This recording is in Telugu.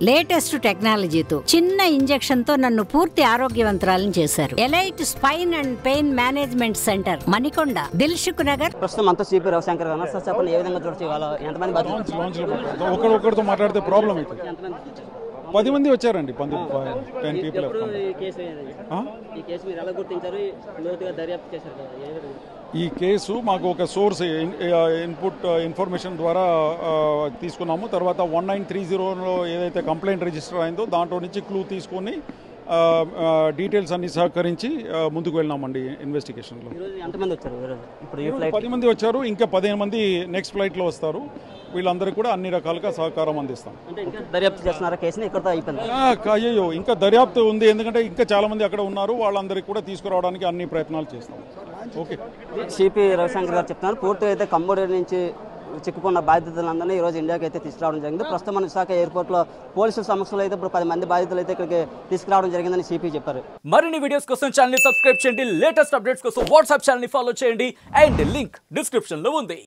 లేటెస్ట్ టెక్నాలజీతో చిన్న ఇంజెక్షన్ తో నన్ను పూర్తి ఆరోగ్యవంతురాలను చేశారు elite spine and pain management centre Manikonda Dilsukh Nagar ప్రస్తుతం అంతా సిపి రవిశంకర్ గారు ఉన్నారు. సార్ చెప్పండి ఏ విధంగా చూడొచ్చు ఇవాళ ఎంతమంది బాధితులు లాంచ్లో పెట్టారు ఒకరు ఒకరితో మాట్లాడితే ప్రాబ్లం అవుతుంది ఎంతమంది పది మంది వచ్చారండి పంది టెన్ పీపుల్ ఎప్పుడు ఈ కేసు అయ్యేది? ఈ కేసు మీరు ఎలా గుర్తించారు లోతుగా దర్యాప్తు చేశారు కదా ఏ విధంగా? ఈ కేసు మాకు ఒక సోర్స్ ఇన్- ఇన్పుట్ ఇన్ఫర్మేషన్ ద్వారా ఆ, తీసుకున్నాము తర్వాత వన్ నైన్ త్రీ జీరోలో ఏదైతే కంప్లైంట్ రిజిస్టర్ అయిందో దాంట్లో నుంచి క్లూ తీసుకొని ఆ, ఆ, డీటెయిల్స్ అన్ని సహకరించి ఆ, ముందుకు వెళ్ళినామండి ఇన్వెస్టిగేషన్లో ఈరోజు ఎంతమంది వచ్చారు ఈరోజు ఇప్పుడు ఈ ఫ్లైట్ పది మంది వచ్చారు ఇంకా పదిహేను మంది నెక్స్ట్ ఫ్లైట్లో వస్తారు వీళ్ళందరికీ కూడా అన్ని రకాలుగా సహకారం అందిస్తాం అంటే ఇంకా దర్యాప్తు చేస్తున్నారా కేసుని ఇక్కడతో అయిపోయింది ఆ, అయ్యయ్యో ఇంకా దర్యాప్తు ఉంది ఎందుకంటే ఇంకా చాలా మంది అక్కడ ఉన్నారు వాళ్ళందరికీ కూడా తీసుకురావడానికి అన్ని ప్రయత్నాలు చేస్తాం ఓకే సిపి రవిశంకర్ గారు చెప్తున్నారు పూర్తిగా అయితే కంబోడియా నుంచి చిక్కుకున్న బాధితులందరినీ ఈ రోజు ఇండియాకి అయితే తీసుకురావడం జరిగింది ప్రస్తుతం మన విశాఖ ఎయిర్పోర్ట్ లో పోలీసుల సమస్యలు అయితే ఇప్పుడు పది మంది బాధితులు అయితే ఇక్కడికి తీసుకురావడం జరిగిందని సిపి చెప్పారు మరిన్ని వీడియోస్ కోసం ఛానల్ సబ్స్క్రైబ్ చేయండి లేటెస్ట్ అప్డేట్స్ కోసం వాట్సాప్ ఛానల్ ఫాలో చేయండి అండ్ లింక్ డిస్క్రిప్షన్ లో ఉంది